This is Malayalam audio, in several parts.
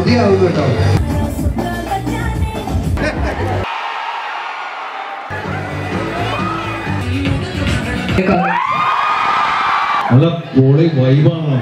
കൊതിയാവുന്നു കേട്ടോ നല്ല പൊളി വൈബാണ്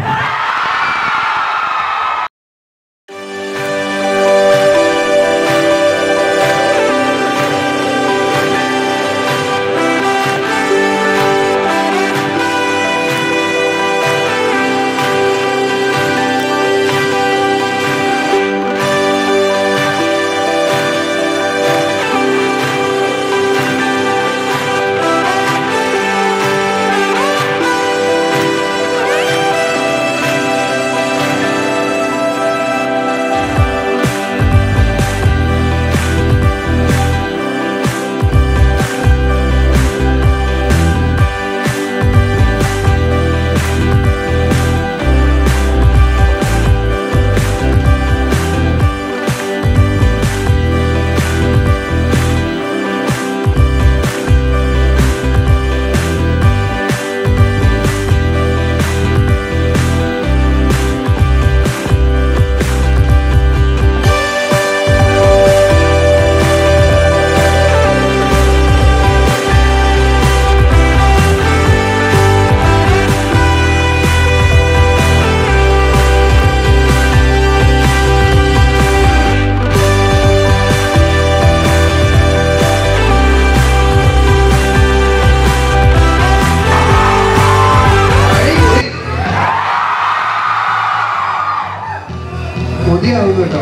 കൊതിയാവുന്നു കേട്ടോ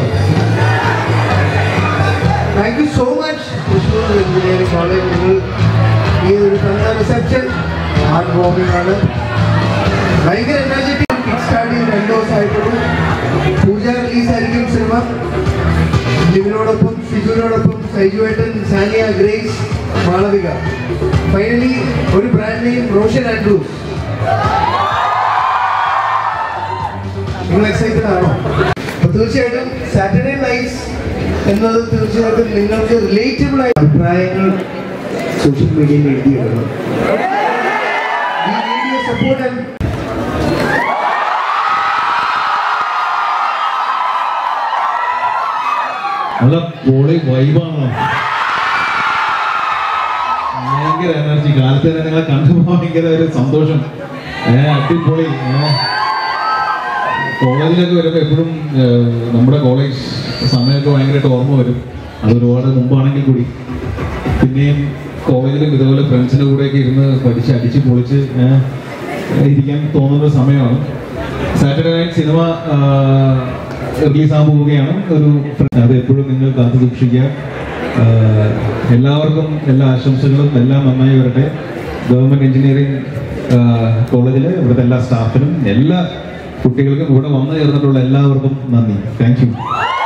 thank you so much Thrissur engineering college നിങ്ങൾ ഈ ഒരു നല്ല റിസപ്ഷൻ ഹാർഡ് വാമിംഗ് ആണ് ഭയങ്കര എനർജറ്റിക് കിക്ക് സ്റ്റാർട്ട് ചെയ്ത് രണ്ട് ദിവസമായിട്ടുള്ളൂ പൂജ റിലീസ് ആയിരിക്കും സിനിമ ലിവിനോടൊപ്പം സിജുവിനോടൊപ്പം സൈജുവേട്ടൻ സാനിയ ഗ്രേസ് മാളവിക ഫൈനലി ഒരു ബ്രാൻഡ് നെയിം റോഷൻ ആൻഡ്രൂസ് നിങ്ങൾ എക്സൈറ്റഡ് ആണോ അപ്പൊ തീർച്ചയായിട്ടും സാറ്റർഡേ നൈറ്റ്സ് എന്നത് തീർച്ചയായിട്ടും നിങ്ങൾക്ക് റിലേറ്റബിൾ ആയ അഭിപ്രായങ്ങൾ സോഷ്യൽ മീഡിയയിൽ എഴുതിയിടണം സപ്പോർട്ട് ആൻഡ് നല്ല പൊളി വൈബാണ് ഭയങ്കര എനർജി കാലത്ത് തന്നെ നിങ്ങളെ കണ്ടപ്പോൾ ഭയങ്കര ഒരു സന്തോഷം ഏ അടിപൊളി ഏ കോളേജിലൊക്കെ വരുമ്പോൾ എപ്പോഴും നമ്മുടെ കോളേജ് സമയമൊക്കെ ഭയങ്കരമായിട്ട് ഓർമ്മ വരും അത് ഒരുപാട് മുമ്പാണെങ്കിൽ കൂടി പിന്നെയും കോളേജിലും ഇതുപോലെ ഫ്രണ്ട്സിൻ്റെ കൂടെയൊക്കെ ഇരുന്ന് പഠിച്ച് അടിച്ച് പൊളിച്ച് ഏ, ഇരിക്കാൻ തോന്നുന്ന ഒരു സമയമാണ് സാറ്റർഡേ നൈറ്റ് സിനിമ റിലീസാകാൻ പോവുകയാണ് ഒരു അത് എപ്പോഴും നിങ്ങൾ കാത്തു സൂക്ഷിക്കുക ആ, എല്ലാവർക്കും എല്ലാ ആശംസകളും എല്ലാം നന്നായി വരട്ടെ ഗവൺമെന്റ് എഞ്ചിനീയറിംഗ് കോളേജിലെ ഇവിടുത്തെ എല്ലാ സ്റ്റാഫിനും എല്ലാ കുട്ടികൾക്കും ഇവിടെ വന്നു ചേർന്നിട്ടുള്ള എല്ലാവർക്കും നന്ദി താങ്ക് യു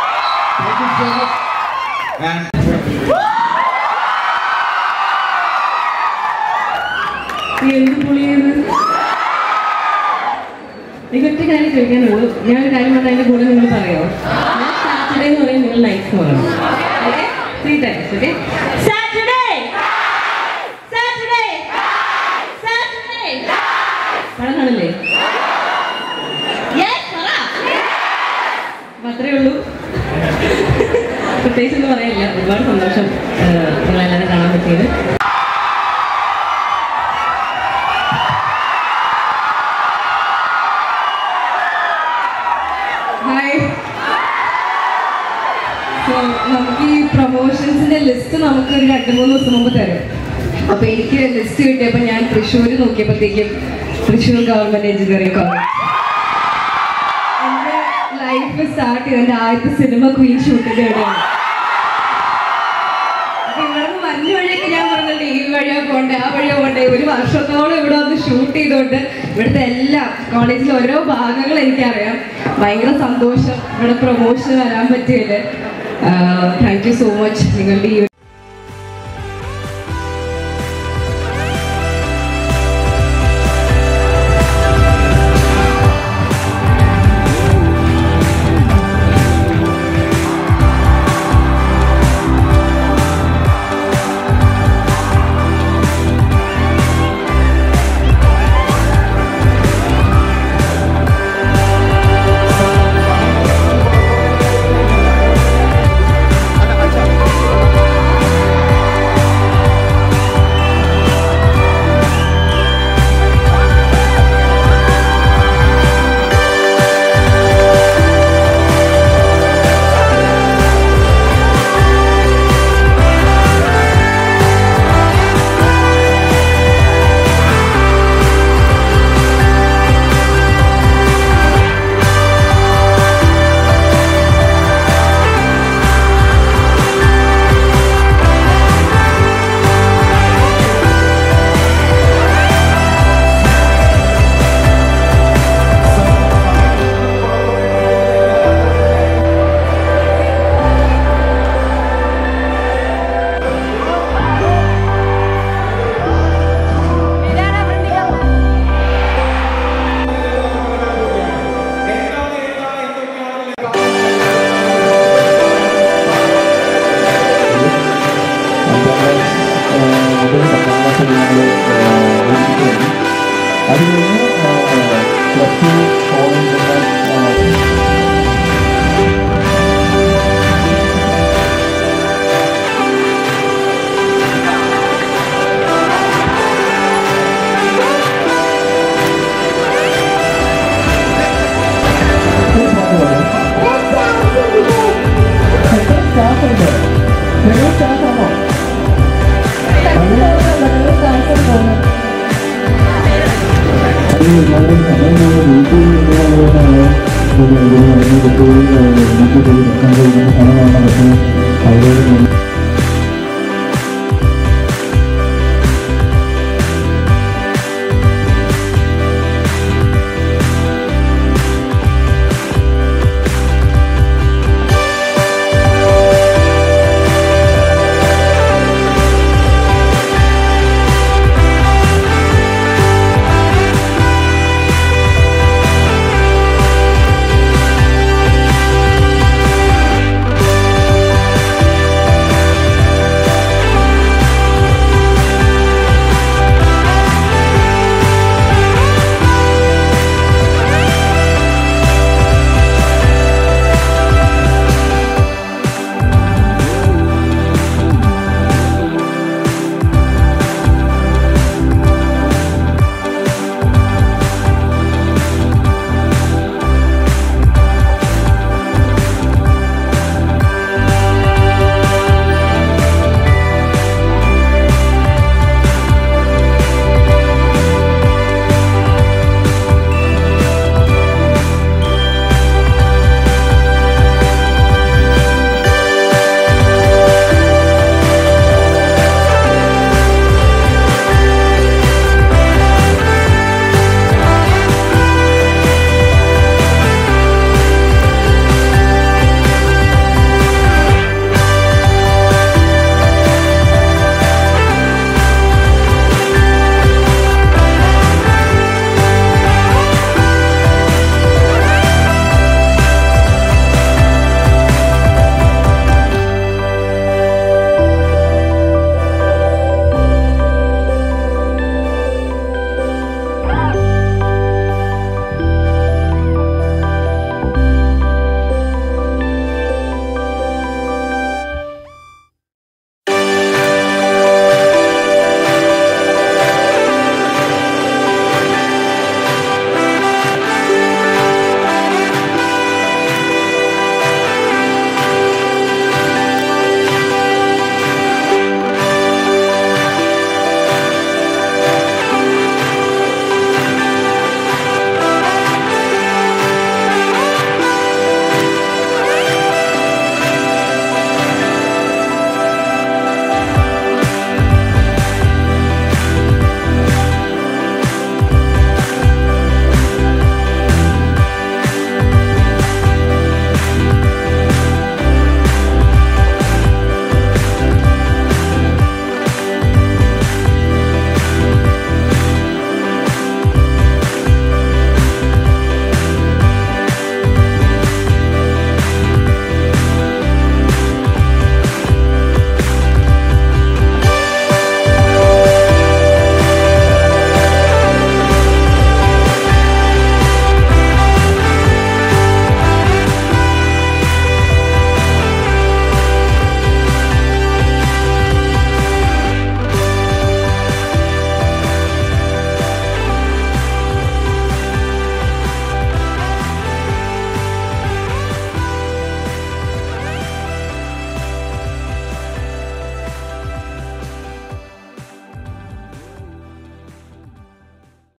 നീ എന്ത് പുളിയത് എനിക്ക് ഒറ്റ കാര്യം ചോദിക്കാനുള്ളൂ ഞാൻ ഒരു കാര്യം പറഞ്ഞാൽ അതിന്റെ കൂടെ നിങ്ങൾ പറയോ ഞാൻ സാറ്റർഡേ എന്ന് പറയും നിങ്ങൾ നൈറ്റ് എന്ന് പറയണം okay three times okay Saturday Saturday Saturday പടം കാണില്ലേ Yes, പറ. അപ്പൊ അത്രേ ഉള്ളൂ പ്രത്യേകിച്ച് ഒന്നും പറയാനില്ല ഒരുപാട് സന്തോഷം ഏഹ്, നിങ്ങളെല്ലാവരും കാണാൻ പറ്റിയത് ഹായ് സോ നമുക്ക് ഈ പ്രൊമോഷൻസിന്റെ ലിസ്റ്റ് നമുക്ക് ഒരു രണ്ട് മൂന്ന് ദിവസം മുമ്പ് തരും അപ്പൊ എനിക്ക് ലിസ്റ്റ് കിട്ടിയപ്പോൾ ഞാൻ തൃശ്ശൂർ നോക്കിയപ്പോഴത്തേക്കും തൃശ്ശൂർ ഗവൺമെന്റ് എഞ്ചിനീയറിംഗ് കോളേജ് എന്റെ ലൈഫ് സ്റ്റാർട്ട് ചെയ്ത് എന്റെ ആദ്യത്തെ സിനിമ ക്വീൻ ഷൂട്ടിന്റെ ഇവിടെയാണ് അപ്പൊ ഇവിടെ നിന്ന് വന്ന വഴിയൊക്കെ ഞാൻ പറഞ്ഞിട്ടുണ്ട് ഈ വഴിയോ പോണ്ടേ ആ വഴിയോ പോണ്ടേ ഒരു വർഷത്തോളം ഇവിടെ വന്ന് ഷൂട്ട് ചെയ്തുകൊണ്ട് ഇവിടുത്തെ എല്ലാം കോളേജിലെ ഓരോ ഭാഗങ്ങൾ എനിക്കറിയാം ഭയങ്കര സന്തോഷം ഇവിടെ പ്രൊമോഷൻ വരാൻ പറ്റിയതിൽ താങ്ക് യു സോ മച്ച് നിങ്ങളുടെ ഈ ഒരു വീട്ടിൽ